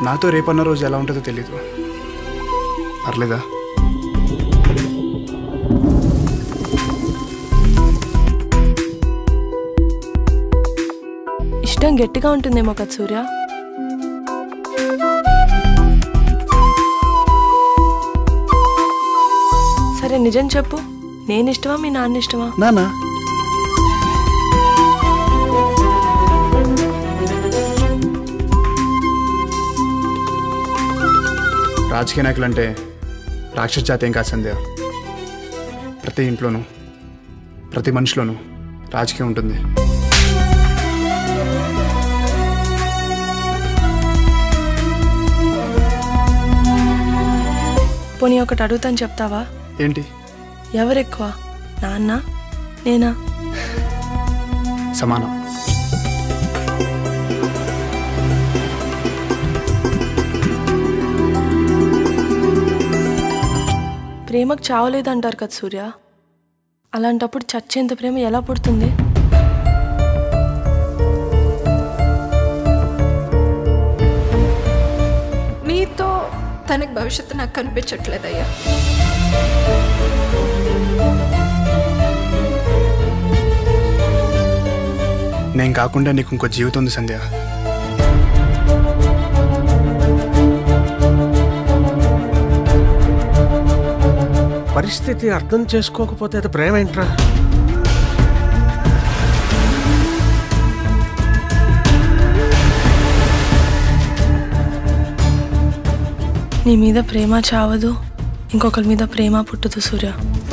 నాతో రేపన్న రోజు ఎలా ఉంటుందో తెలీదు పర్లేదా ఇష్టం గట్టిగా ఉంటుందేమో కదా సూర్య సరే నిజం చెప్పు నేను ఇష్టమా మీ నాన్న ఇష్టమా నానా రాజకీయ నాయకులు అంటే రాక్షస జాతి ఏం కాదు సంధ్య ప్రతి ఇంట్లోనూ ప్రతి మనిషిలోనూ రాజకీయం ఉంటుంది పోనీ ఒకటి అడుగుతాను చెప్తావా ఏంటి ఎవరు ఎక్కువ నాన్న నేనా సమానం ప్రేమకు చావలేదంటారు కదా సూర్య అలాంటప్పుడు చచ్చేంత ప్రేమ ఎలా పుడుతుంది మీతో తనకి భవిష్యత్తు నాకు కనిపించట్లేదయ్యా నేను కాకుండా నీకు ఇంకో జీవితం ఉంది సంధ్య పరిస్థితి అర్థం చేసుకోకపోతే అది ప్రేమ ఏంట్రా నీ మీద ప్రేమ చావదు ఇంకొకరి మీద ప్రేమ పుట్టదు సూర్య